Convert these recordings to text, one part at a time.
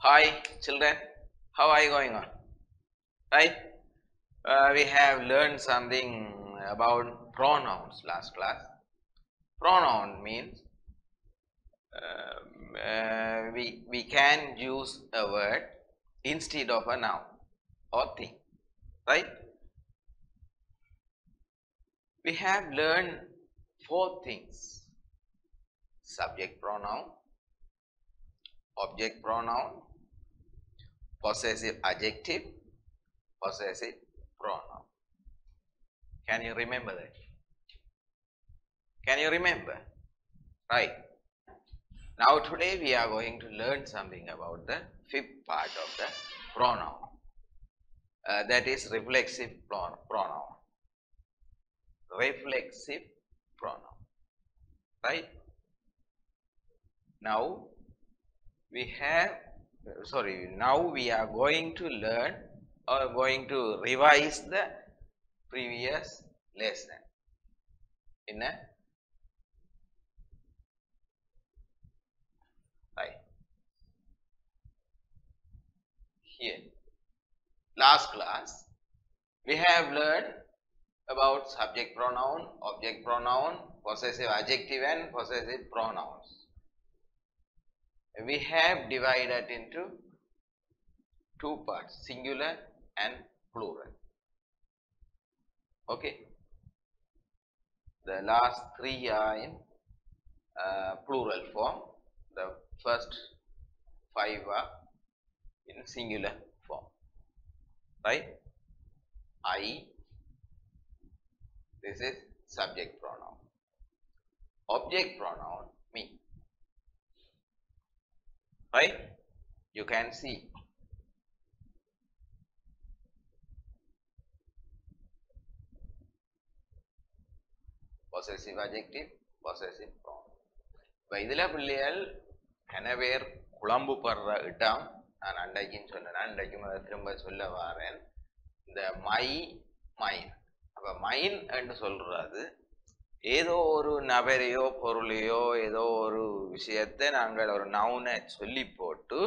Hi, children. How are you going on? Right? Uh, we have learned something about pronouns last class. Pronoun means um, uh, we, we can use a word instead of a noun or thing. Right? We have learned four things subject pronoun, object pronoun, possessive adjective, possessive pronoun. Can you remember that? Can you remember? Right. Now today we are going to learn something about the fifth part of the pronoun. Uh, that is reflexive pro- pronoun. Reflexive pronoun. Right? Now we have sorry now we are going to learn or going to revise the previous lesson in a right here last class we have learned about subject pronoun object pronoun possessive adjective and possessive pronouns we have divided into two parts singular and plural okay the last three are in uh, plural form the first five are in singular form right i this is subject pronoun object pronoun me right you can see possessive adjective possessive pronoun இப்போ இதில் பிள்ளைகள் கன பேர் குழம்பு படுற இடம் நான் அன்றைக்குன்னு சொன்னேன் அன்றைக்கும் அதை திரும்ப சொல்ல வாரேன் இந்த மை மைன் அப்போ மைன் என்று சொல்றது ஏதோ ஒரு நபரையோ பொருளையோ ஏதோ ஒரு விஷயத்தை நாங்கள் ஒரு நவுனை சொல்லி போட்டு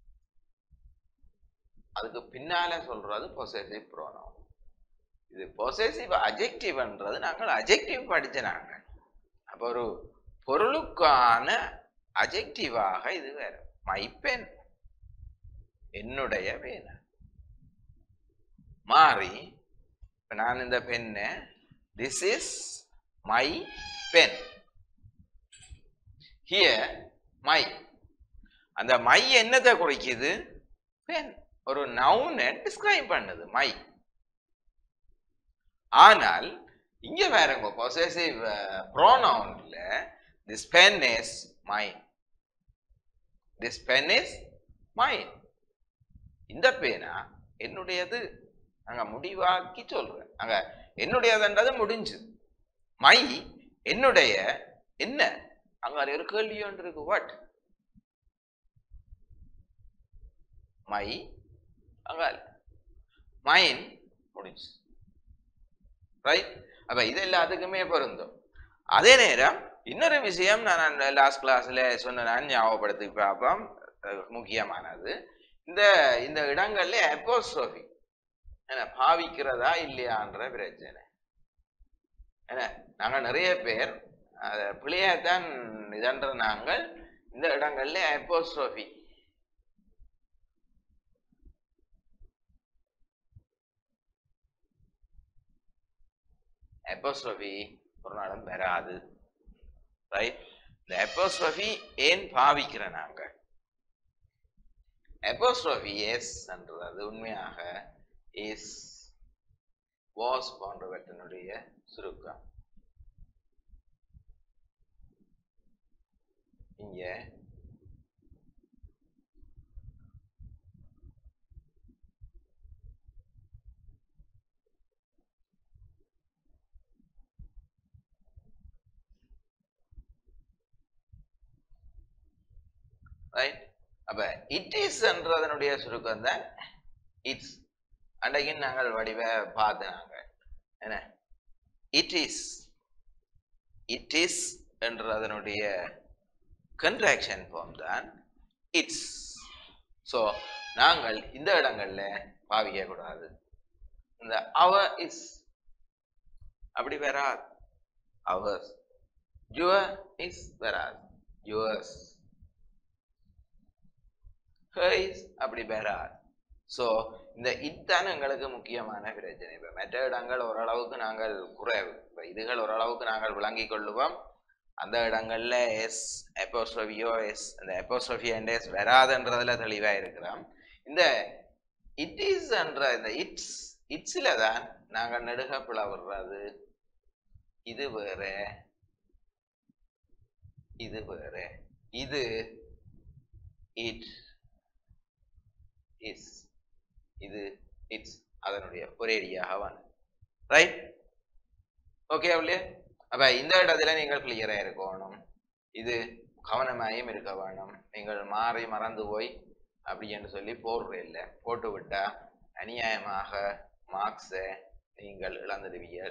அதுக்கு பின்னால சொல்றது பொசசிவ் ப்ரோனவுன் இது பொசசிவ் அஜெக்டிவ்ன்றது நாங்கள் அஜெக்டிவ் படிச்ச நாங்கள் அப்போ ஒரு பொருளுக்கான அஜெக்டிவாக இது வேற மை பென் என்னுடைய பேனா மாறி இப்ப நான் இந்த பெண்ணை this is my pen here my அந்த மை என்னத்தை குறிக்குது பென் ஒரு நவுனை டிஸ்கிரைப் பண்ணுது மை ஆனால் இங்க வேறங்க பொசசிவ் ப்ரோனவுன்ல this pen is mine this pen is mine இந்த பேனா என்னுடையது அங்க முடிவாக்கி சொல்றேன் அங்க என்னுடையதுன்றது முடிஞ்சு மை என்னுடைய என்ன அங்க ஒரு கேள்வி ஒன்று இருக்கு வாட் மை அங்க மைன் முடிஞ்சு ரைட் அப்ப இது எல்லாத்துக்குமே பொருந்தும் அதே நேரம் இன்னொரு விஷயம் நான் லாஸ்ட் கிளாஸ்ல சொன்ன நான் ஞாபகப்படுத்தி பார்ப்போம் முக்கியமானது இந்த இந்த இடங்கள்ல அப்போஸ்ட்ரோஃபி என்ன பாவிக்கிறதா இல்லையான்ற பிரச்சனை என்ன நாங்கள் நிறைய பேர் அதை பிள்ளையத்தான் இதன்ற நாங்கள் இந்த இடங்கள்ல அப்போஸ்ட்ரோஃபி அப்போஸ்ட்ரோஃபி ஒரு நாளும் வராது ரைட் இந்த அப்போஸ்ட்ரோஃபி ஏன் பாவிக்கிற நாங்கள் அப்போஸ்ட்ரோஃபி எஸ் என்றது உண்மையாக இஸ் வாஸ் போன்றவற்றினுடைய சுருக்கம் இங்க ரைட் அப்ப இட் இஸ் என்றதனுடைய சுருக்கம் தான் இட்ஸ் அன்றைக்கு நாங்கள் வடிவ பார்த்து நாங்கள் என்ன இட் இஸ் இட் இஸ் என்றதனுடைய கன்ட்ராக்ஷன் ஃபார்ம் தான் இட்ஸ் ஸோ நாங்கள் இந்த இடங்கள்ல பாவிக்க கூடாது இந்த அவ இஸ் அப்படி வராது அவர்ஸ் யுவர் இஸ் வராது யுவர்ஸ் இஸ் அப்படி வராது ஸோ இந்த இத்தான் எங்களுக்கு முக்கியமான பிரச்சனை இப்போ மற்ற இடங்கள் ஓரளவுக்கு நாங்கள் குறைவு இப்போ இதுகள் ஓரளவுக்கு நாங்கள் விளங்கிக் கொள்ளுவோம் அந்த இடங்கள்ல எஸ் எப்போஸ்ட்ரோஃபியோ எஸ் அந்த எப்போஸ்ட்ரோஃபி அண்ட் எஸ் வராதுன்றதுல தெளிவா இருக்கிறோம் இந்த இட் இஸ் என்ற இந்த இட்ஸ் இட்ஸில் தான் நாங்கள் நெடுக பிளவுறது இது வேற இது வேற இது இட் இஸ் இது இட்ஸ் அதனுடைய ஒரேடியாக வந்து ரைட் ஓகே அவளியே அப்ப இந்த இடத்துல நீங்கள் கிளியரா இருக்கணும் இது கவனமாயும் இருக்க வேணும் நீங்கள் மாறி மறந்து போய் அப்படின்னு சொல்லி போடுற இல்லை போட்டு விட்டா அநியாயமாக மார்க்ஸை நீங்கள் இழந்துடுவீர்கள்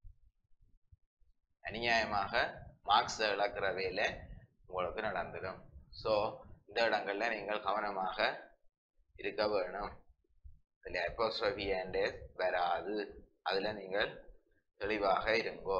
அநியாயமாக மார்க்ஸை இழக்கிற வேலை உங்களுக்கு நடந்துடும் ஸோ இந்த இடங்கள்ல நீங்கள் கவனமாக இருக்க வேணும் இதில் அப்போஸ்ட்ரோஃபி அண்ட் வராது அதுல நீங்கள் தெளிவாக இருங்கோ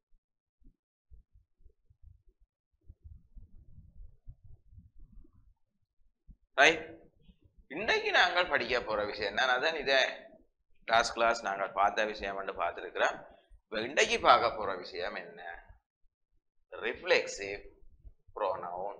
ரைட் இன்றைக்கு நாங்கள் படிக்க போற விஷயம் என்ன அதான் இதை கிளாஸ் கிளாஸ் நாங்கள் பார்த்த விஷயம் வந்து பார்த்துருக்கிறோம் இப்போ இன்றைக்கு பார்க்க போற விஷயம் என்ன ரிஃப்ளெக்சிவ் ப்ரோனவுன்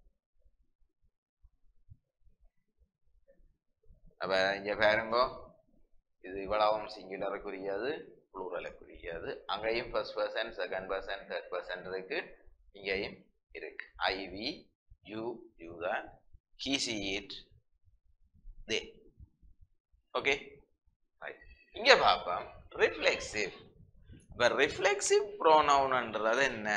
அப்ப இங்க பாருங்க இது இவ்வளவும் சிங்குலருக்குரியது ப்ளூரலுக்குரியது அங்கேயும் first person second person third person இருக்கு இங்கேயும் இருக்கு ஐவி யூ யூ தான் he see it they okay இங்க பார்ப்போம் ரிஃப்ளெக்சிவ் இப்ப ரிஃப்ளெக்சிவ் ப்ரோனவுன்ன்றது என்ன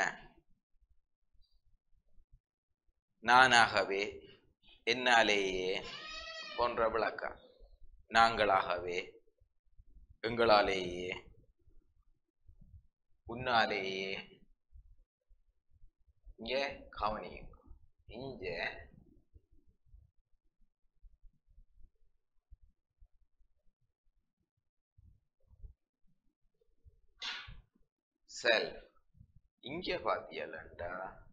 நானாகவே என்னாலேயே போன்ற விளக்கம் நாங்களாகவே எங்களாலேயே உன்னாலேயே இங்க கவனியுங்க இங்க செல்ஃப் இங்க பாத்தியலண்டா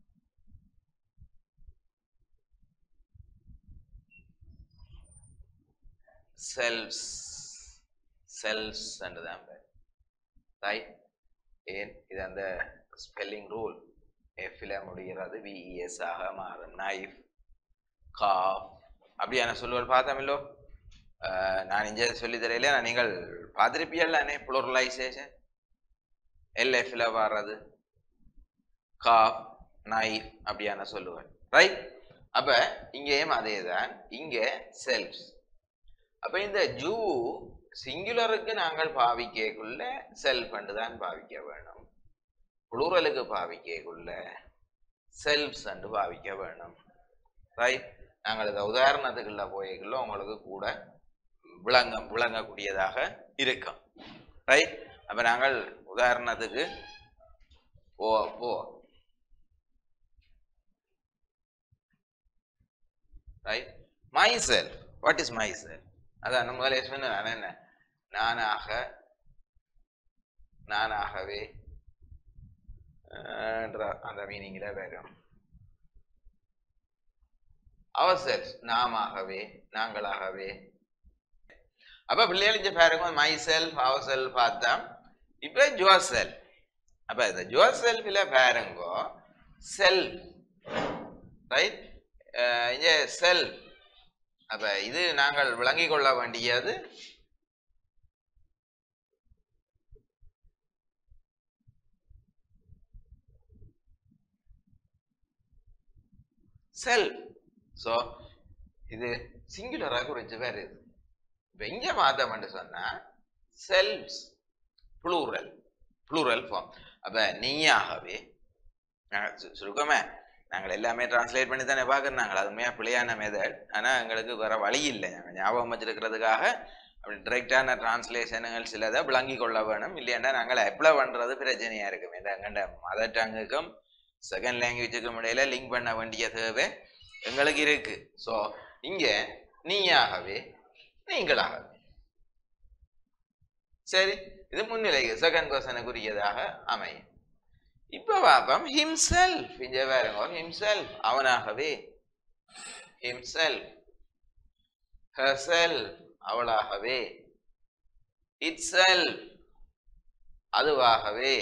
செல்ஸ் செல்ஸ் தான் ரைட் ஏன் இது அந்த ஸ்பெல்லிங் ரூல் எஃப்ல முடிகிறது விஇஎஸ் ஆக மாறும் நைஃப் காஃப் அப்படியான சொல்லுவார் பார்த்தமில்லோ நான் இங்கே சொல்லி தரையில நான் நீங்கள் பார்த்துருப்பீங்கல்லானே ப்ளூரலைசேஷன் எல்எஃப்ல வர்றது காஃப் நைஃப் அப்படியான சொல்லுவேன் ரைட் அப்ப இங்கேயும் அதே தான் இங்க செல்ஃப்ஸ் அப்ப இந்த ஜூ சிங்குலருக்கு நாங்கள் பாவிக்கக்குள்ள செல்ஃப் தான் பாவிக்க வேணும் புளூரலுக்கு பாவிக்கக்குள்ள செல்ஃப்ஸ் என்று பாவிக்க வேணும் ரைட் நாங்கள் இந்த உதாரணத்துக்குள்ள போய்க்குள்ள உங்களுக்கு கூட விளங்க விளங்கக்கூடியதாக இருக்கும் ரைட் அப்ப நாங்கள் உதாரணத்துக்கு போ போ right myself what is myself அதான் நம்ம முதல்ல சொன்ன நான் என்ன நானாக நானாகவே என்ற அந்த மீனிங்ல வரும் அவர் செல்ஃப் நாமாகவே நாங்களாகவே அப்ப பிள்ளைகள் இங்க பாருங்க மை செல்ஃப் அவர் செல்ஃப் பார்த்தா இப்ப ஜுவர் செல்ஃப் அப்ப இந்த ஜுவர் செல்ஃபில் பாருங்க செல்ஃப் ரைட் இங்க செல்ஃப் அப்ப இது நாங்கள் விளங்கிக் கொள்ள வேண்டியது செல்ஃப் ஸோ இது சிங்குலராக குறிச்சு வேறு இது இப்போ இங்கே மாத்தம்னு சொன்னா செல்ஃப்ஸ் ப்ளூரல் ப்ளூரல் ஃபார்ம் அப்போ நீயாகவே நாங்கள் சு- சுருக்கமே நாங்கள் எல்லாமே டிரான்ஸ்லேட் பண்ணி தானே பார்க்குறோம் நாங்கள் அது உண்மையாக பிழையான மெத்தட் ஆனால் எங்களுக்கு வேற வழி இல்லை நாங்கள் ஞாபகம் வச்சிருக்கிறதுக்காக அப்படி டிரெக்டான டிரான்ஸ்லேஷனுங்கள் சிலதை விளங்கி கொள்ள வேணும் இல்லையாண்டா நாங்கள் அப்ளை பண்ணுறது பிரச்சனையாக இருக்கும் இந்த எங்கள்ட மதர் டங்குக்கும் செகண்ட் லாங்குவேஜுக்கும் இடையில லிங்க் பண்ண வேண்டிய தேவை எங்களுக்கு இருக்கு ஸோ இங்கே நீயாகவே நீங்களாகவே சரி இது முன்னிலை செகண்ட் பர்சனுக்குரியதாக அமையும் இப்ப பாப்போம் ஹிம்செல்ஃப் இங்க பாருங்க ஹிம்செல்ஃப் அவனாகவே ஹிம்செல்ஃப் ஹெர்செல்ஃப் அவளாகவே இட்செல்ஃப் அதுவாகவே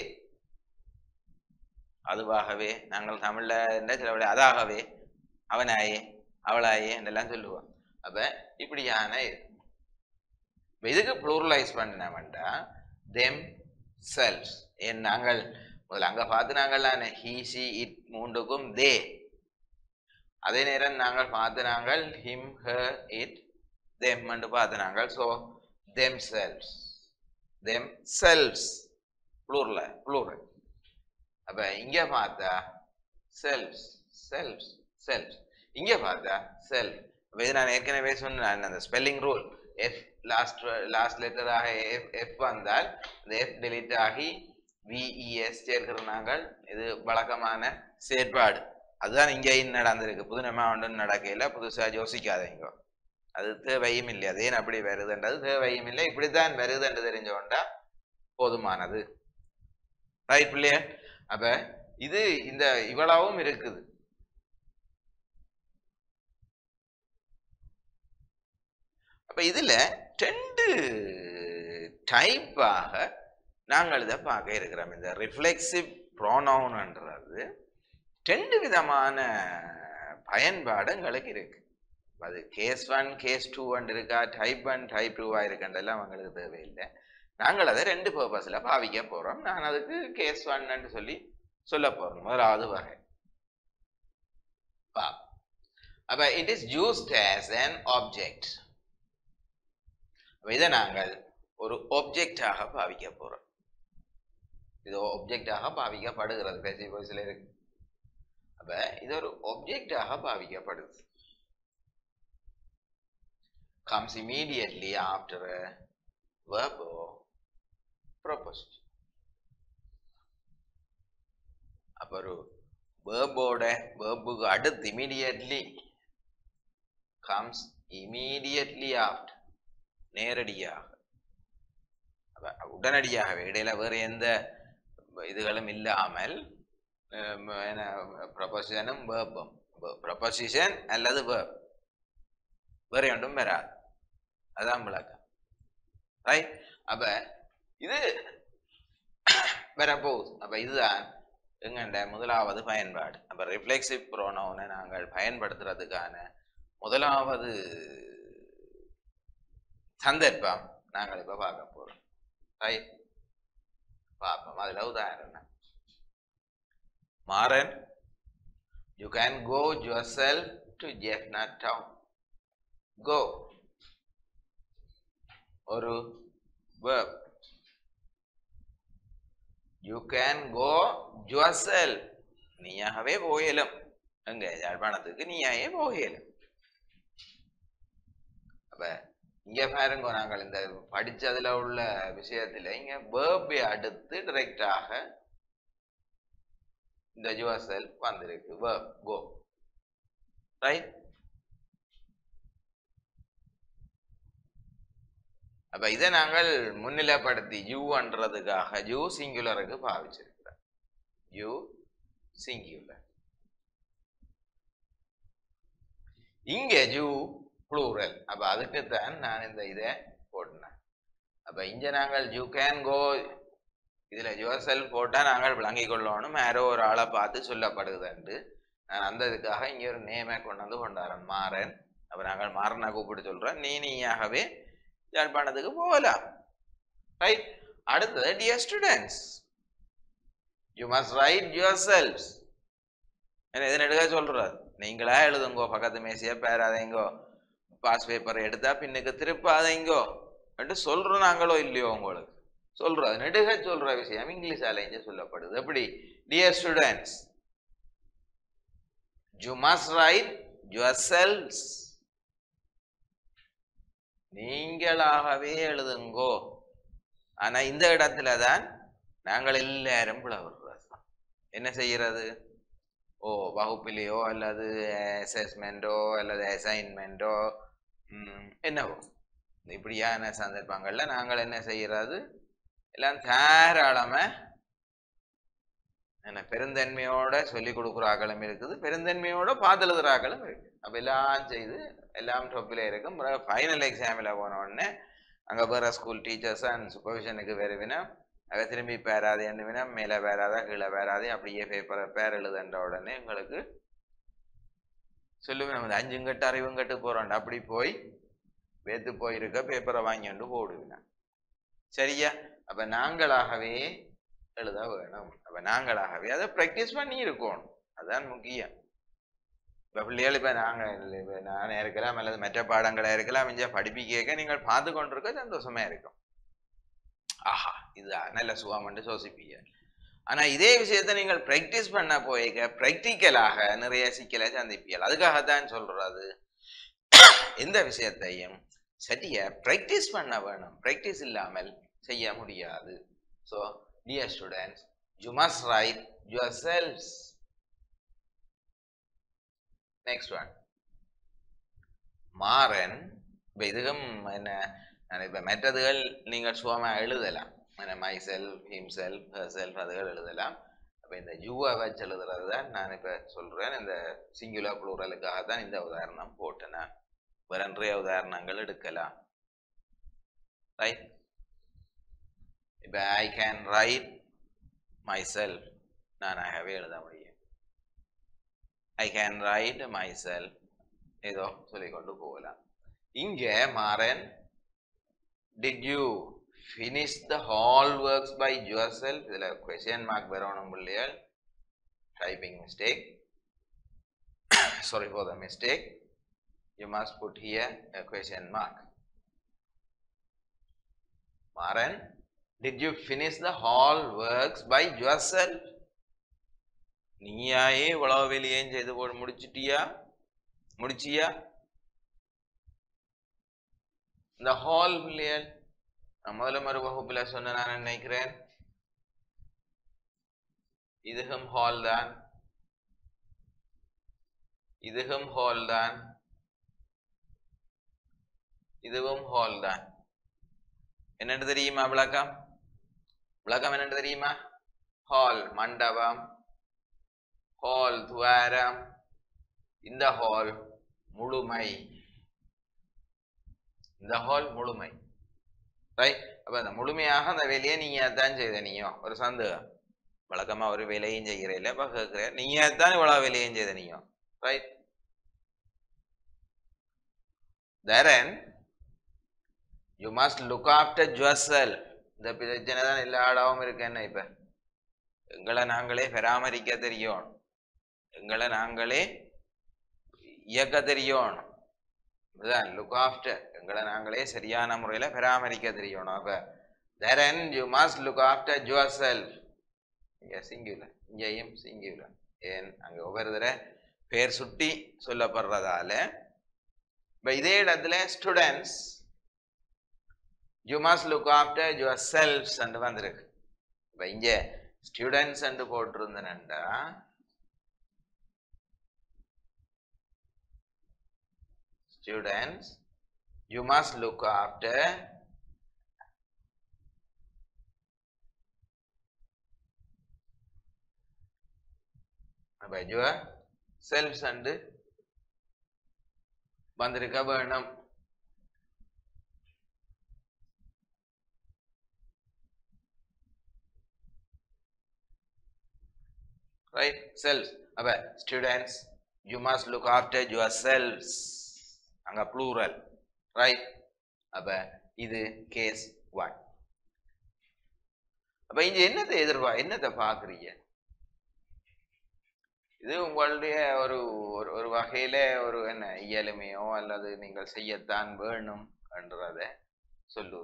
அதுவாகவே நாங்கள் தமிழ்ல என்ன சில விட அதாகவே அவனாயே அவளாயே என்றெல்லாம் சொல்லுவோம் அப்ப இப்படியான இது. இப்ப இதுக்கு ப்ளூரலைஸ் பண்ணவன்டா தெம் செல்ஸ் ஏன் நாங்கள் முதல்ல அங்க பார்த்து நாங்கள் ஹீ சி இட் மூன்றுக்கும் தே அதே நேரம் நாங்கள் பார்த்து நாங்கள் ஹிம் ஹர் இட் தெம் என்று பார்த்து நாங்கள் so themselves themselves plural plural அப்ப இங்க பார்த்தா செல்ஸ் செல்ஸ் செல்ஸ் இங்க பார்த்தா செல்ஃப் அப்ப இது நான் ஏற்கனவே சொன்னேன் அந்த spelling rule F last last லெட்டராக எஃப் எஃப் வந்தால் இந்த எஃப் delete ஆகி விஇஎஸ் சேர்க்கிற நாங்கள் இது வழக்கமான செயற்பாடு அதுதான் இங்கேயும் நடந்திருக்கு புது நம்ம ஒன்றும் நடக்கையில் புதுசா யோசிக்காதீங்க அது தேவையும் இல்லை அது ஏன் அப்படி வருதுன்றது தேவையும் இல்லை இப்படித்தான் வருது என்று தெரிஞ்சோண்டா போதுமானது ரைட் பிள்ளைய அப்ப இது இந்த இவ்வளவும் இருக்குது அப்ப இதுல ரெண்டு டைப்பாக நாங்கள் இதை பார்க்க இருக்கிறோம் இந்த ரிஃப்ளெக்சிவ் ப்ரோனவுன்ன்றது ரெண்டு விதமான பயன்பாடு எங்களுக்கு இருக்கு அது case one case two one இருக்கா டைப் ஒன் டைப் டூவா இருக்குன்றதெல்லாம் அவங்களுக்கு தேவையில்லை நாங்கள் அதை ரெண்டு பர்பஸில் பாவிக்க போறோம் நான் அதுக்கு கேஸ் ஒன்னு சொல்லி சொல்ல போறோம் முதலாவது வகை பா அப்ப it is used as an object இதை நாங்கள் ஒரு ஒப்ஜெக்டாக பாவிக்க போறோம் இது ஒப்ஜெக்டாக பாவிக்கப்படுகிறது பேசி வாய்ஸ்ல இருக்கு அப்ப இது ஒரு ஒப்ஜெக்டாக பாவிக்கப்படுது comes immediately after a verb or proposition அப்ப ஒரு வேர்போட வேர்புக்கு அடுத்து இமீடியட்லி கம்ஸ் இமீடியட்லி ஆஃப்டர் நேரடியாக அப்ப உடனடியாகவே இடையில வேறு எந்த இதுகளும் இல்லாமல் ப்ரொபோசிஷனும் வேர்பும் ப்ரொபோசிஷன் அல்லது வேர்ப் வேறு ஒன்றும் வராது அதான் விளக்கம் ரைட் அப்ப இது வரப்போகுது அப்ப இதுதான் எங்கண்ட முதலாவது பயன்பாடு அப்ப ரிஃப்ளெக்சிவ் ப்ரோனவுனை நாங்கள் பயன்படுத்துறதுக்கான முதலாவது சந்தர்ப்பம் நாங்கள் இப்ப பார்க்க போறோம் ரைட் பார்ப்போம் அதுல உதாரணம் Maran you can go yourself to Jaffna town go ஒரு verb you can go your நீயாகவே போகலும் எங்க யாழ்ப்பாணத்துக்கு நீயாவே போகலும் அப்ப இங்க பாருங்க நாங்கள் இந்த படிச்சதுல உள்ள விஷயத்துல இங்க வேர்பை அடுத்து டைரக்டாக இந்த யுவர் செல்ஃப் வந்திருக்கு verb கோ ரைட் அப்ப இதை நாங்கள் முன்னிலைப்படுத்தி யூன்றதுக்காக யூ சிங்குலருக்கு பாவிச்சிருக்கிறோம் யூ சிங்குலர் இங்க யூ ப்ளூரல் அப்ப அதுக்கு தான் நான் இந்த இதை போட்டினேன் அப்ப இங்க நாங்கள் யூ கேன் கோ இதுல யுவர் செல் போட்டா நாங்கள் விளங்கிக் கொள்ளணும் யாரோ ஒரு ஆளை பார்த்து சொல்லப்படுதுண்டு நான் அந்த இதுக்காக இங்க ஒரு நேமை கொண்டு வந்து கொண்டாரன் மாறன் அப்ப நாங்கள் மாறனை கூப்பிட்டு சொல்றோம் நீ நீயாகவே யாழ்ப்பாணத்துக்கு போகலாம் ரைட் அடுத்தது dear students you must write yourselves என்ன இதன் எடுக்க சொல்றாரு நீங்களா எழுதுங்கோ பக்கத்து மேசைய பேராதைங்கோ பாஸ் பேப்பர் எடுத்தா பின்னுக்கு திருப்பாதைங்கோ என்று சொல்றோம் நாங்களோ இல்லையோ உங்களுக்கு சொல்றோம் நெடுக சொல்ற விஷயம் இங்கிலீஷ் அலைஞ்சு சொல்லப்படுது எப்படி dear students you must write yourselves நீங்களாகவே எழுதுங்கோ ஆனா இந்த இடத்துல தான் நாங்கள் எல்லாரும் புலவர்றது என்ன செய்யறது ஓ வகுப்பிலேயோ அல்லது அசஸ்மெண்டோ அல்லது அசைன்மெண்டோ ம், என்னவோ இப்படியான சந்தர்ப்பங்கள்ல நாங்கள் என்ன செய்யறது எல்லாம் தாராளமா என்ன பெருந்தன்மையோட சொல்லி கொடுக்குற ஆக்களும் இருக்குது பெருந்தன்மையோட பார்த்து எழுதுற ஆக்களும் இருக்கு அப்ப எல்லாம் செய்து எல்லாம் டொப்பில் இருக்கும் ஃபைனல் எக்ஸாமில் போன உடனே அங்கே வேற ஸ்கூல் டீச்சர்ஸ் அண்ட் சூப்பர்விஷனுக்கு வருவினா அவை திரும்பி பேராது என்னவினா மேலே பேராதா கீழே பேராதே அப்படியே பேப்பரை பேர் எழுதுன்ற உடனே உங்களுக்கு சொல்லுவேன் நம்ம அஞ்சுங்கட்டு அறிவுங்கட்டு போகிறோம் அப்படி போய் வேத்து போயிருக்க பேப்பரை வாங்கிட்டு போடுவேன் சரியா அப்ப நாங்களாகவே எழுத வேணும் அப்ப நாங்களாகவே அதை ப்ராக்டிஸ் பண்ணி இருக்கணும் அதான் முக்கியம் இப்ப பிள்ளைகள் இப்ப நாங்க இல்ல, இப்ப நானே இருக்கலாம் அல்லது மற்ற பாடங்களா இருக்கலாம் இங்க படிப்பிக்க நீங்கள் பார்த்து கொண்டிருக்க சந்தோஷமா இருக்கும் ஆஹா இது நல்ல சுகம்னு யோசிப்பீங்க ஆனா இதே விஷயத்தை நீங்கள் பிராக்டிஸ் பண்ண போய்க்க பிராக்டிக்கலாக நிறைய சிக்கலை சந்திப்பீர்கள் அதுக்காகத்தான் சொல்றது எந்த விஷயத்தையும் சரியா பிராக்டிஸ் பண்ண வேணும் பிராக்டிஸ் இல்லாமல் செய்ய முடியாது so dear students you must write yourselves next one Maran இப்போ இதுவும் என்ன நான் இப்போ மெத்ததுகள் நீங்கள் சுகமாக எழுதலாம் என்ன myself himself self அதுகள் எழுதலாம் அப்போ இந்த யூவை வச்சு எழுதுறது தான் நான் இப்போ சொல்கிறேன் இந்த சிங்குலர் ப்ளூரலுக்காக தான் இந்த உதாரணம் போட்டேன் நான் வேற நிறைய உதாரணங்கள் எடுக்கலாம் ரைட் இப்போ I can write myself நானாகவே எழுத முடியும் I can write myself ஏதோ சொல்லிக்கொண்டு போகலாம் இங்கே Maran did you finish the hall works by yourself இதில் கொஷின் மார்க் வரணும் பிள்ளைகள் typing mistake sorry for the mistake you must put here a question mark. Maran, did you finish the hall works by yourself? நீயாயே இவ்வளவு வேலையும் செய்து போட முடிச்சிட்டியா முடிச்சியா இந்த ஹால் பிள்ளைகள் நான் முதல்ல மறு வகுப்புல சொன்ன நான் நினைக்கிறேன் இதுகும் ஹால் தான் இதுகும் ஹால் தான் இதுவும் ஹால் தான் என்னன்னு தெரியுமா விளக்கம் விளக்கம் என்னன்னு தெரியுமா ஹால் மண்டபம் ஹால் துவாரம் இந்த ஹால் முழுமை இந்த ஹால் முழுமை ரைட் அப்ப அந்த முழுமையாக அந்த வேலையை நீங்க தான் செய்த நீயோ ஒரு சந்தேகம் வழக்கமா ஒரு வேலையும் செய்கிறீல்ல இப்ப கேட்கிற நீங்க தான் இவ்வளவு வேலையும் செய்த நீயோ right then you must look after yourself இந்த பிரச்சனை தான் எல்லா இடமும் இருக்கு என்ன இப்ப எங்களை நாங்களே பராமரிக்க தெரியும் எங்களை நாங்களே இயக்க தெரியும் இதுதான் லுக் ஆஃப்டர் எங்களை நாங்களே சரியான முறையில பராமரிக்க தெரியணும் அப்ப then you must look after yourself இங்க சிங்குலர் இங்கேயும் சிங்குலர் ஏன் அங்க ஒவ்வொரு தடவை பேர் சுட்டி சொல்லப்படுறதால இப்ப இதே இடத்துல students you must look after yourselves என்று வந்திருக்கு இப்போ இங்கே ஸ்டூடெண்ட்ஸ் என்று போட்டிருந்தனண்டா students you must look after அப்போ யுவர் செல்ஃப்ஸ் அண்டு வந்திருக்க வேணும் right selves அப்ப students you must look after yourselves அங்க plural right அப்ப இது கேஸ் ஒன் அப்ப இங்க என்னத்தை எதிர்பா என்னத்தை பாக்குறீங்க இது உங்களுடைய ஒரு ஒரு ஒரு வகையில ஒரு என்ன இயலுமையோ அல்லது நீங்கள் செய்யத்தான் வேணும் என்றத சொல்லு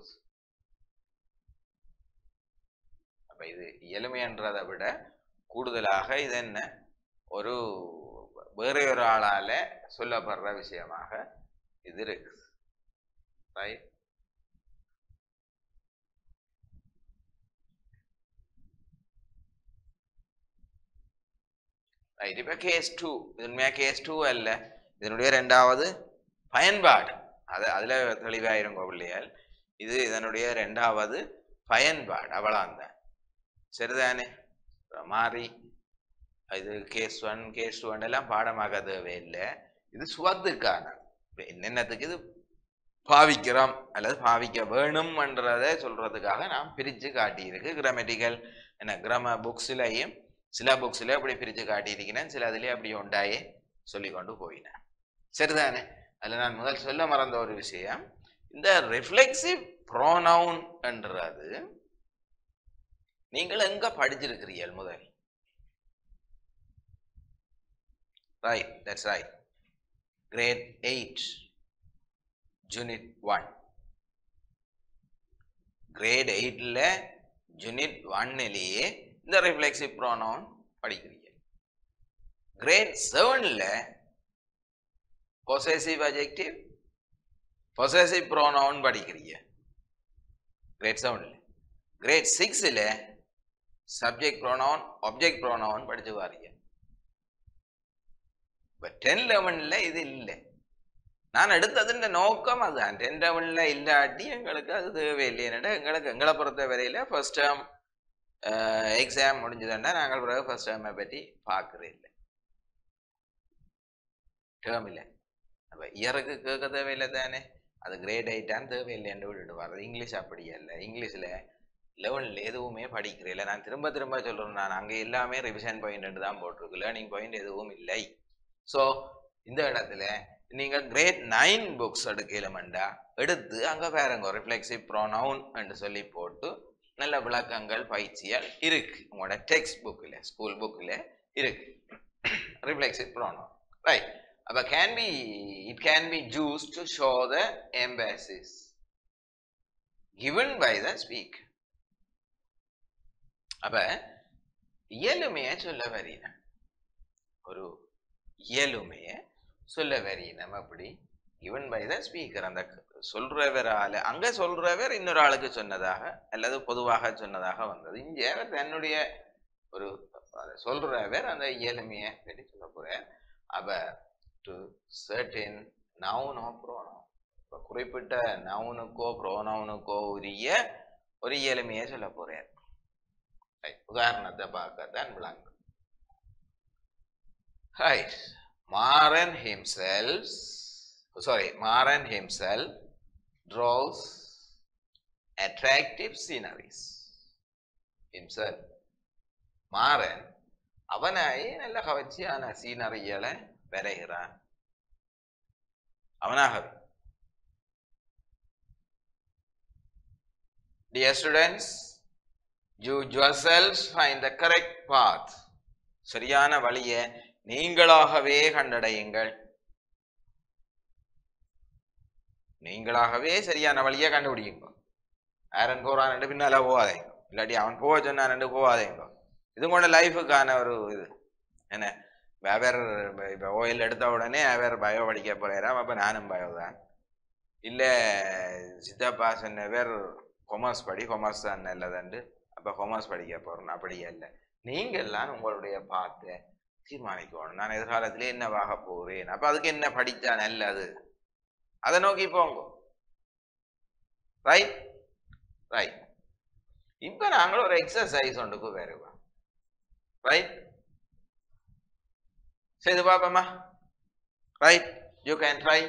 அப்ப இது இயலுமைன்றதை விட கூடுதலாக இது என்ன ஒரு வேற ஒரு ஆளால சொல்லப்படுற விஷயமாக இது இருக்கு ரைட் ரைட் இப்ப கேஸ் டூ இது உண்மையா கேஸ் டூ அல்ல இதனுடைய ரெண்டாவது பயன்பாடு அது அதுல தெளிவாயிருங்க பிள்ளையால் இது இதனுடைய ரெண்டாவது பயன்பாடு அவ்வளோந்தான் சரிதானே இப்ப மாறி இது கேஸ் ஒன் கேஸ் ஒன் எல்லாம் பாடமாக தேவையில்லை இது சுவத்துக்கான இப்ப என்னென்னத்துக்கு இது பாவிக்கிறோம் அல்லது பாவிக்க வேணும்ன்றதை சொல்றதுக்காக நான் பிரித்து காட்டியிருக்கு கிராமட்டிக்கல் என்ன கிராம புக்ஸ்லையும் சில புக்ஸ்ல அப்படி பிரித்து காட்டியிருக்கிறேன் சில அதுலேயே அப்படி உண்டாயே சொல்லி கொண்டு போயினேன் சரிதானே அதில் நான் முதல் சொல்ல மறந்த ஒரு விஷயம் இந்த ரிஃப்ளெக்சிவ் ப்ரோனவுன் என்றது நீங்கள் எங்க படிச்சிருக்கிறீர்கள் முதல் right that's right grade eight unit one grade எயிட்டில் யூனிட் ஒன்னிலேயே இந்த ரிஃப்ளெக்சிவ் ப்ரோனவுன் படிக்கிறீங்க கிரேட் செவனில் பொசசிவ் அஜெக்டிவ் பொசசிவ் ப்ரோனவுன் படிக்கிறீங்க கிரேட் செவனில் கிரேட் சிக்ஸில் சப்ஜெக்ட் ப்ரோனவுன் ஆப்ஜெக்ட் ப்ரோனவுன் படிச்சு வாரீங்க இப்போ டென் லெவனில் இது இல்லை நான் எடுத்ததுன்ற நோக்கம் அதுதான் டென் லெவனில் இல்லாட்டி எங்களுக்கு அது தேவையில்லைன்னு எங்களுக்கு எங்களை பொறுத்த வரையில் ஃபர்ஸ்ட் டேர்ம் எக்ஸாம் முடிஞ்சதுன்னா நாங்கள் பிறகு ஃபர்ஸ்ட் டேர்மை பற்றி பார்க்குறே இல்லை டேர்ம் இல்லை அப்போ இயருக்கு கேட்க தேவையில்லை தானே அது கிரேட் ஆயிட்டான்னு தேவையில்லைன்னு விட்டுட்டு அது இங்கிலீஷ் அப்படி இல்லை இங்கிலீஷில் லெவனில் எதுவுமே படிக்கிறேன் இல்லை நான் திரும்ப திரும்ப சொல்கிறேன் நான் அங்கே எல்லாமே ரிவிஷன் பாயிண்ட் தான் போட்டிருக்கு லேர்னிங் பாயிண்ட் எதுவும் இல்லை ஸோ இந்த இடத்துல நீங்கள் கிரேட் நைன் புக்ஸ் எடுக்கலமெண்டா எடுத்து அங்கே பாருங்க ரிஃப்ளெக்சிவ் ப்ரோனவுன் என்று சொல்லி போட்டு நல்ல விளக்கங்கள் பயிற்சியால் இருக்கு உங்களோட டெக்ஸ்ட் புக்கில் ஸ்கூல் புக்கில் இருக்கு ரிஃப்ளெக்சிவ் ப்ரோனவுன் ரைட் அப்போ can be it can be used to show the emphasis given by the speaker அப்ப இயலுமைய சொல்ல வரின ஒரு இயலுமைய சொல்ல வரினம் அப்படி given by the speaker அந்த சொல்றவரால அங்க சொல்றவர் இன்னொரு ஆளுக்கு சொன்னதாக அல்லது பொதுவாக சொன்னதாக வந்தது இங்க அவர் தன்னுடைய ஒரு அதை சொல்றவர் அந்த இயலுமைய பற்றி சொல்ல போறார் அப்ப to certain noun of pronoun இப்போ குறிப்பிட்ட நவுனுக்கோ ப்ரோனவுனுக்கோ உரிய ஒரு இயலுமையை சொல்ல போறார் Right. உதாரணத்தை பார்க்கத்தான் விளங்கும் Right. Maran himself, sorry, Maran himself draws attractive sceneries. Himself. Maran அவனாய் நல்ல கவர்ச்சியான சீனரிகளை வரைகிறான் அவனாகவே Dear students, you yourselves find the correct path. சரியான வழியை நீங்களாகவே கண்டடையுங்கள் நீங்களாகவே சரியான வழியை கண்டுபிடிங்க ஆரன் போறான் பின்னால போகாதீங்க இல்லாட்டி அவன் போக சொன்னான் போகாதீங்க இது கூட லைஃபுக்கான ஒரு இது என்ன வேற இப்போ ஓயில் எடுத்த உடனே வேற பயோ படிக்க போறாராம் அப்போ நானும் பயோ தான் இல்லை சித்தப்பா சொன்ன பேர் கொமர்ஸ் படி கொமர்ஸ் தான் நல்லதுண்டு அப்போ கொமர்ஸ் படிக்க போகிறோம் அப்படி இல்லை நீங்கள்லாம் உங்களுடைய பார்த்து தீர்மானிக்கணும் நான் எதிர்காலத்திலே என்னவாக போகிறேன் அப்போ அதுக்கு என்ன படித்தா நல்லது அதை நோக்கி போங்க ரைட் ரைட் இப்போ நாங்கள் ஒரு எக்ஸசைஸ் ஒன்றுக்கு வருவோம் ரைட் செய்து பார்ப்போமா right you can try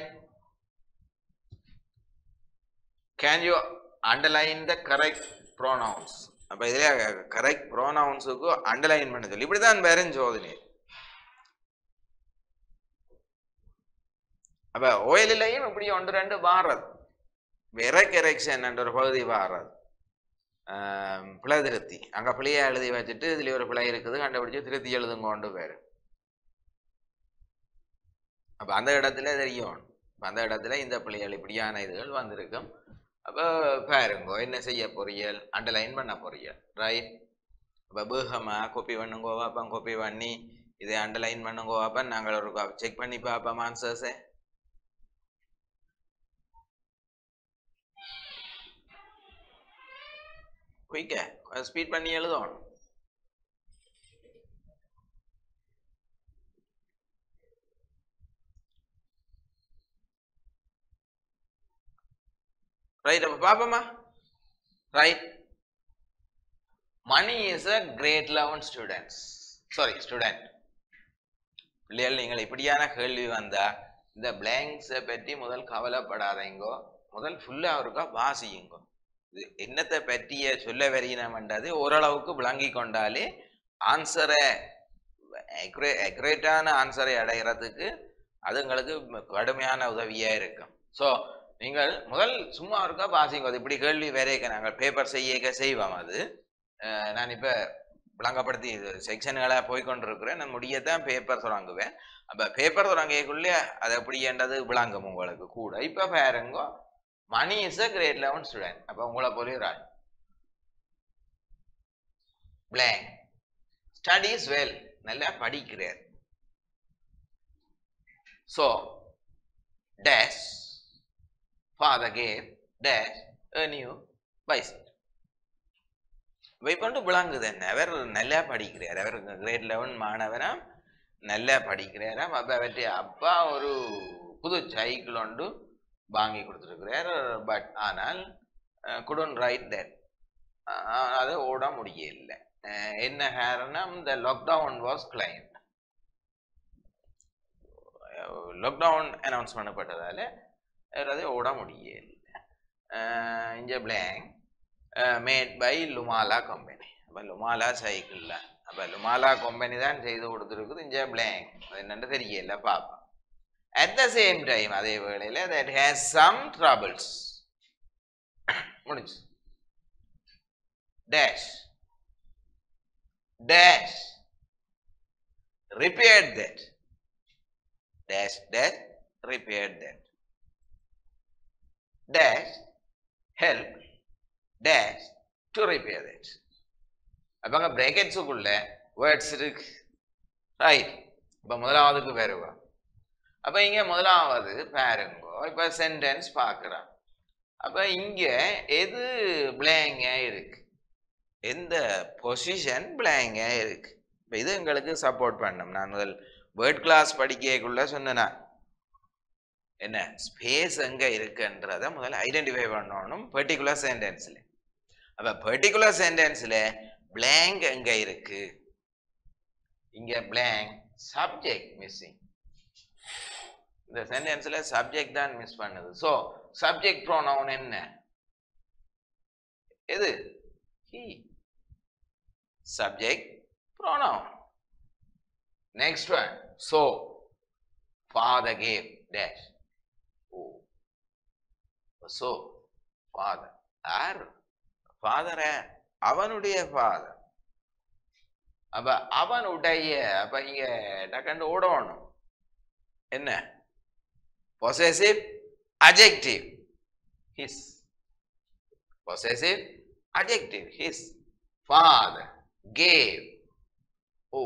can you underline the correct pronouns அப்போ இதில் கரெக்ட் ப்ரோனவுன்ஸுக்கு அண்டர்லைன் பண்ண சொல்லி இப்படி தான் வேறும் சோதனை அப்போ ஓயிலையும் இப்படி ஒன்று ரெண்டு மாறுறது வேற கரெக்ஷன் என்ற ஒரு பகுதி மாறுறது பிழை திருத்தி அங்கே பிழையை எழுதி வச்சுட்டு இதுல ஒரு பிழை இருக்குது கண்டுபிடிச்சு திருத்தி எழுதுங்க கொண்டு பேர் அப்போ அந்த இடத்துல தெரியும் அப்ப அந்த இடத்துல இந்த பிள்ளைகள் இப்படியான இதுகள் வந்திருக்கும் அப்போ பாருங்க என்ன செய்ய பொறியல் அண்டர்லைன் பண்ண பொறியல் ரைட் அப்போ பேகமா காப்பி பண்ணுங்கோ அப்போ காப்பி பண்ணி இதை அண்டர்லைன் பண்ணுங்கோ அப்போ நாங்கள் ஒரு செக் பண்ணி பார்ப்போம் ஆன்சர்ஸை குயிக்க ஸ்பீட் பண்ணி எழுதணும் ரைட் அப்ப பாப்போமா right Mani is a grade eleven students sorry student பிள்ளைகள் நீங்கள் இப்படியான கேள்வி வந்தா இந்த பிளாங்க்ஸை பற்றி முதல் கவலைப்படாதீங்கோ முதல் ஃபுல்லாக இருக்கா வாசியுங்கோ இது என்னத்தை பற்றிய சொல்ல வரையினமென்றது ஓரளவுக்கு விளங்கி கொண்டாலே ஆன்சரை அக்ரேட்டான ஆன்சரை அடைகிறதுக்கு அது உங்களுக்கு கடுமையான உதவியாக இருக்கும் ஸோ நீங்கள் முதல் சும்மா இருக்கா வாசிங்க அது இப்படி கேள்வி வரைக்க நாங்கள் பேப்பர் செய்ய செய்வோம் அது அஹ் நான் இப்போ விளங்கப்படுத்தி செக்ஷன்களாக போய்கொண்டிருக்கிறேன் நான் முடியத்தான் பேப்பர் தொடங்குவேன் அப்போ பேப்பர் தொடங்கக்குள்ளே அது எப்படின்றது விளங்கும் உங்களுக்கு கூட இப்போ பாருங்க Mani is a grade eleven student அப்போ உங்களை போல ராஜ் பிளாங்க் ஸ்டடிஸ் வெல் நல்லா படிக்கிறார் so dash father gave dash a new bicycle வைப்பண்டு விளங்குது என்ன அவர் நல்லா படிக்கிறார் அவர் கிரேட் லெவன் மாணவராம் நல்லா படிக்கிறாராம் அப்போ அவற்றை அப்பா ஒரு புது சைக்கிள் ஒன்று வாங்கி கொடுத்துருக்கிறார் பட் ஆனால் குடன் ரைட் தட் அது ஓட முடியல அஹ் என்ன காரணம் இந்த lockdown was claim lockdown announce பண்ணப்பட்டதால அதை ஓட முடியல இங்கே blank made by Lumala company அப்போ லுமாலா சைக்கிளில் அப்போ லுமாலா கம்பெனி தான் செய்து கொடுத்துருக்குது இங்கே பிளாங்க் அது என்னன்னு தெரியல பார்ப்போம் அட் த சேம் டைம் அதே வேளையில் தட் ஹேஸ் சம் ட்ரபிள்ஸ் முடிஞ்சு dash dash repaired that dash dash repaired that dash help dash to repair that அப்ப அங்க பிராக்கெட்ஸுக்குள்ள வேர்ட்ஸ் இருக்கு ரைட் இப்ப முதலாவதுக்கு வருவா அப்ப இங்க முதலாவது பாருங்க இப்ப சென்டென்ஸ் பார்க்கிறோம் அப்ப இங்க எது பிளாங்க இருக்கு எந்த பொசிஷன் பிளாங்க இருக்கு இப்போ இது எங்களுக்கு சப்போர்ட் பண்ணும் நான் முதல் வேர்ட் கிளாஸ் படிக்கக்குள்ள சொன்னேன் என்ன ஸ்பேஸ் எங்க இருக்குன்றத முதல்ல ஐடென்டிஃபை பண்ணணும் பர்டிகுலர் சென்டென்ஸ்ல அப்ப பர்டிகுலர் சென்டென்ஸ்ல blank எங்க இருக்கு இங்க blank சப்ஜெக்ட் மிஸ்ஸிங் இந்த சென்டென்ஸ்ல சப்ஜெக்ட் தான் மிஸ் பண்ணுது ஸோ சப்ஜெக்ட் ப்ரோனவுன் என்ன எது he subject pronoun. Next one. So, father gave dash. Oh. So, father. யார் ஃபாதர அவனுடைய ஃபாதர் அப்ப அவனுடைய அப்ப இங்க டக்கண்டு ஓடணும் என்ன possessive adjective his possessive adjective his father gave oh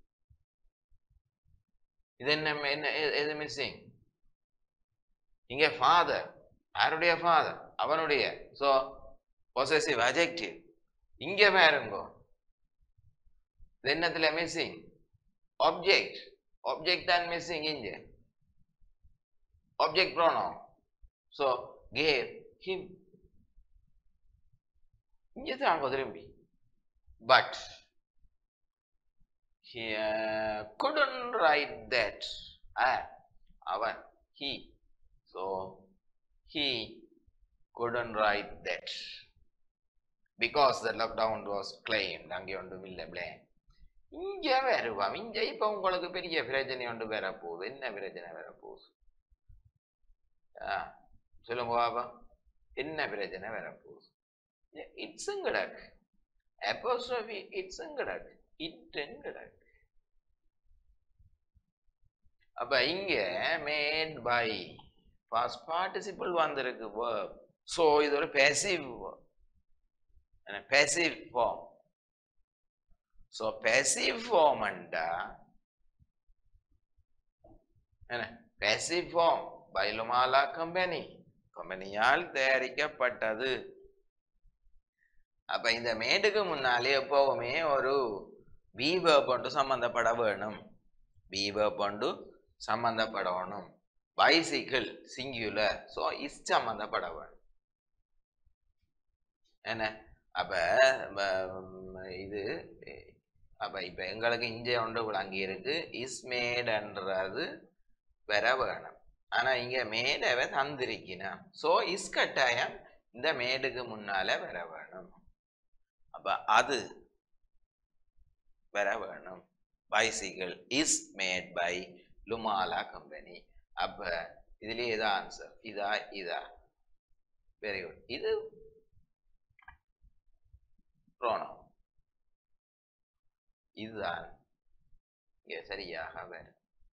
இது என்ன என்ன எ- எது மிஸ்ஸிங் இங்க ஃபாதர் யாருடைய ஃபாதர் அவனுடைய ஸோ பொசசிவ் அஜெக்டிவ் இங்க பாருங்க இது என்னத்துல மிஸ்ஸிங் ஆப்ஜெக்ட் ஆப்ஜெக்ட் தான் மிஸ்ஸிங் இங்க object pronoun so gave him இங்கே தான் திரும்பி but he uh, couldn't write that ah, அவன் he so he couldn't write that because the lockdown was claimed அங்கே ஒன்றும் இல்லை blame இங்க வருவான் இங்க இப்ப உங்களுக்கு பெரிய பிரச்சனை ஒன்று வரப்போகுது என்ன பிரச்சனை வரப்போகுது ஆ சொல்லுங்க பாபா என்ன பிரச்சனை வரப்போகுது இட்ஸும் கிடக்கு அப்போஸ்ட்ரோபி இட்ஸும் கிடக்கு இட்டன் கிடக்கு அப்ப இங்க மேட் பை பாஸ்ட் பார்ட்டிசிபிள் வந்திருக்கு verb ஸோ இது ஒரு passive passive form so passive ஃபார்ம்ண்டா என்ன பேசிவ் ஃபார்ம் பைலுமாலா கம்பெனி கம்பெனியால் தயாரிக்கப்பட்டது அப்ப இந்த மேட்டுக்கு முன்னாலே எப்பவுமே ஒரு வீவர் கொண்டு சம்பந்தப்பட வேணும் வீவர் கொண்டு சம்பந்தப்படணும் பைசிக்கிள் சிங்குலர் ஸோ இஸ் சம்பந்தப்பட வேணும் என்ன அப்ப ம, இது அப்ப இப்ப எங்களுக்கு இங்க ஒன்று விளங்கி இருக்கு இஸ் மேடுன்றது வர வேணும் ஆனா இங்க மேடவை தந்திருக்கணும் சோ இஸ் கட்டாயம் இந்த மேடுக்கு முன்னால வர வேணும் அப்ப அது வர வேணும் bicycle is made by Lumala company அப்ப இதுலயே இதா ஆன்சர் இதா இதா வெரி குட் இது ப்ரோனோ இதுதான் இங்க சரியாக வரும்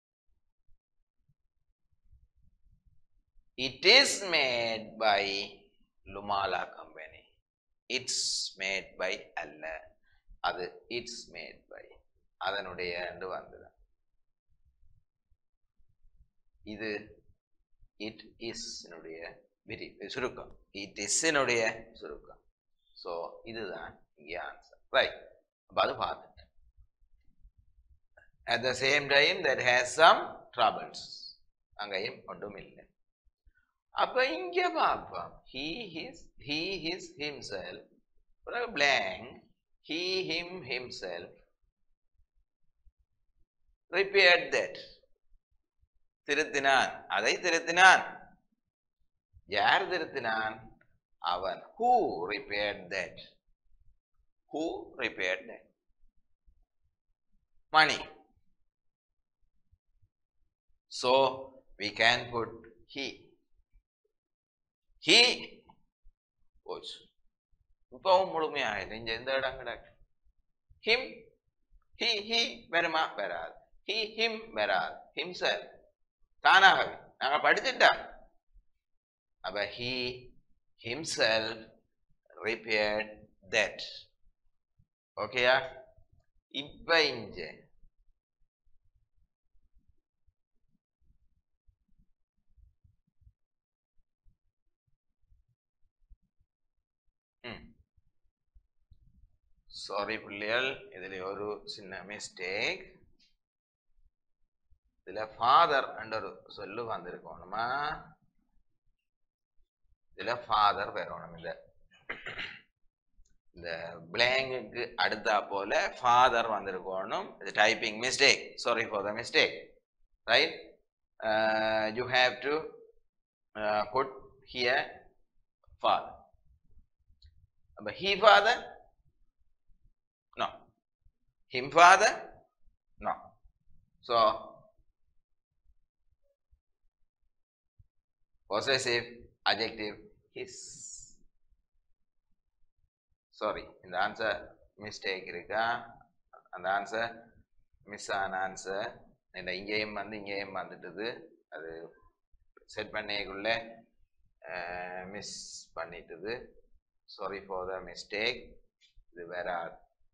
it is made by Lumala company it's made by அல்ல அது இட்ஸ் மேட் பை அதனுடைய என்று வந்தது இது இட் இஸ் விரி சுருக்கம் இட் இஸ்னுடைய சுருக்கம் ஸோ இதுதான் இங்கே ஆன்சர் ரைட் அப்போ அது பார்த்துட்டு at the same time that has some troubles அங்கேயும் ஒன்றும் இல்லை அப்ப இங்க பார்ப்போம் he his he his himself blank he him himself repaired that திருத்தினான் அதை திருத்தினான் யார் திருத்தினான் அவன் who repaired that who repaired that money so we can put he he போச்சு இப்பவும் முழுமையாயிடும் இங்க எந்த இடம் கிடக்கு ஹிம் ஹி ஹி வருமா வராது ஹி ஹிம் வராது ஹிம்செல் தானாகவே நாங்க படிச்சுட்டோம் அப்ப ஹி ஹிம்செல் ரிப்பேர்ட் தட் ஓகேயா இப்ப இங்க சாரி பிள்ளைகள் இதுல ஒரு சின்ன மிஸ்டேக் இதுல ஃபாதர் என்ற ஒரு சொல்லு வந்திருக்கணுமா இதுல ஃபாதர் வரணும் இந்த இந்த பிளாங்குக்கு அடுத்தா போல ஃபாதர் வந்திருக்கணும் இது typing mistake sorry for the mistake right you have to put here father அப்ப he father No. Him father? No. So, possessive adjective his. Sorry, இந்த ஆன்சர் மிஸ்டேக் இருக்கா அந்த ஆன்சர் மிஸ் ஆன ஆன்சர் இந்த இங்கேயும் வந்து இங்கேயும் வந்துட்டுது அது செட் பண்ணிக்குள்ள மிஸ் பண்ணிட்டுது சாரி ஃபார் த மிஸ்டேக் இது வராது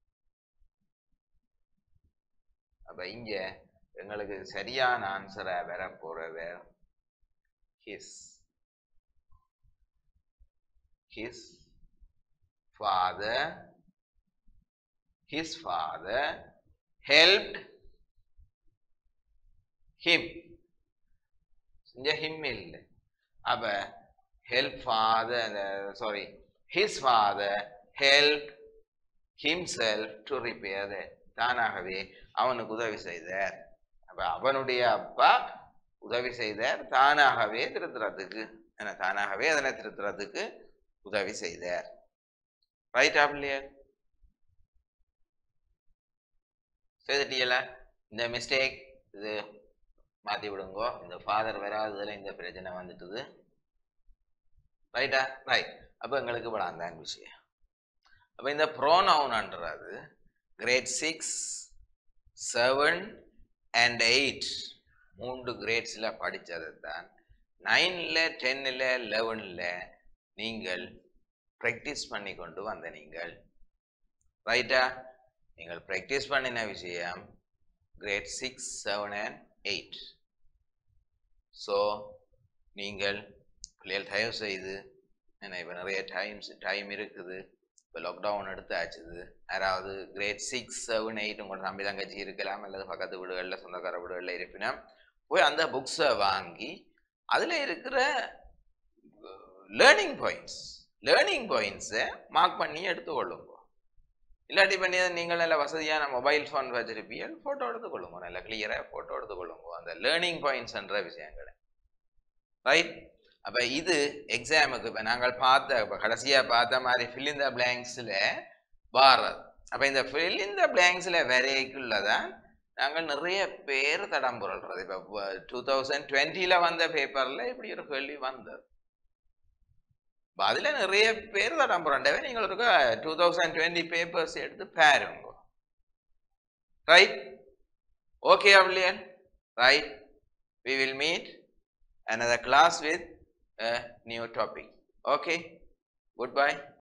அப்ப இங்க எங்களுக்கு சரியான ஆன்சரா வர போறது his his father his father helped him இங்க ஹிம் இல்லை அப்ப help father sorry his father help himself to repair தானாகவே அவனுக்கு உதவி செய்தார் அப்ப அவனுடைய அப்பா உதவி செய்தார் தானாகவே திருத்துறதுக்கு என்ன தானாகவே அதனை திருத்துறதுக்கு உதவி செய்தார் ரைட் ஆப்லையா செய்துட்டீங்களா இந்த மிஸ்டேக் இது மாத்தி விடுங்கோ இந்த ஃபாதர் வராததுல இந்த பிரச்சனை வந்துட்டுது ரைட்டா ரைட் அப்ப எங்களுக்கு விடாந்தான் விஷயம் அப்ப இந்த ப்ரோனவுன்ன்றது grade six seven and eight மூன்று கிரேட்ஸில் படித்தது தான் நைனில் டென்னில் லெவனில் நீங்கள் ப்ராக்டிஸ் பண்ணி கொண்டு வந்த நீங்கள் ரைட்டா நீங்கள் ப்ராக்டிஸ் பண்ணின விஷயம் grade six seven and eight so நீங்கள் பிள்ளைகள் தயவு செய்து என்ன இப்போ நிறைய டைம்ஸ் டைம் இருக்குது இப்போ லாக்டவுன் எடுத்தாச்சுது யாராவது கிரேட் சிக்ஸ் செவன் எயிட் உங்களோட தம்பி தங்கச்சி இருக்கலாம் அல்லது பக்கத்து வீடுகளில் சொந்தக்கார வீடுகளில் இருப்பினும் போய் அந்த புக்ஸை வாங்கி அதில் இருக்கிற லேர்னிங் பாயிண்ட்ஸ் லேர்னிங் பாயிண்ட்ஸை மார்க் பண்ணி எடுத்துக்கொள்ளுங்க இல்லாட்டி பண்ணி நீங்கள் நல்ல வசதியான மொபைல் ஃபோன் வச்சிருப்பீங்க ஃபோட்டோ எடுத்துக்கொள்ளுங்க நல்ல கிளியராக ஃபோட்டோ எடுத்துக்கொள்ளுங்க அந்த லேர்னிங் பாயிண்ட்ஸ்ன்ற விஷயங்களை ரைட் அப்போ இது எக்ஸாமுக்கு இப்போ நாங்கள் பார்த்த இப்போ கடைசியாக பார்த்த மாதிரி ஃபில் இந்த பிளாங்க்ஸில் வாரது அப்போ இந்த ஃபில் இந்த பிளாங்க்ஸில் வரைக்குள்ளதான் நாங்கள் நிறைய பேர் தடம் புரள்றது இப்போ டூ தௌசண்ட் டுவெண்ட்டியில் வந்த பேப்பரில் இப்படி ஒரு கேள்வி வந்தது அதில் நிறைய பேர் தடம் புரண்டவே நீங்கள் ஒரு டூ தௌசண்ட் டுவெண்ட்டி பேப்பர்ஸ் எடுத்து பாருங்க ரைட் ஓகே அவ்லியன் right we will meet another class with a new topic okay goodbye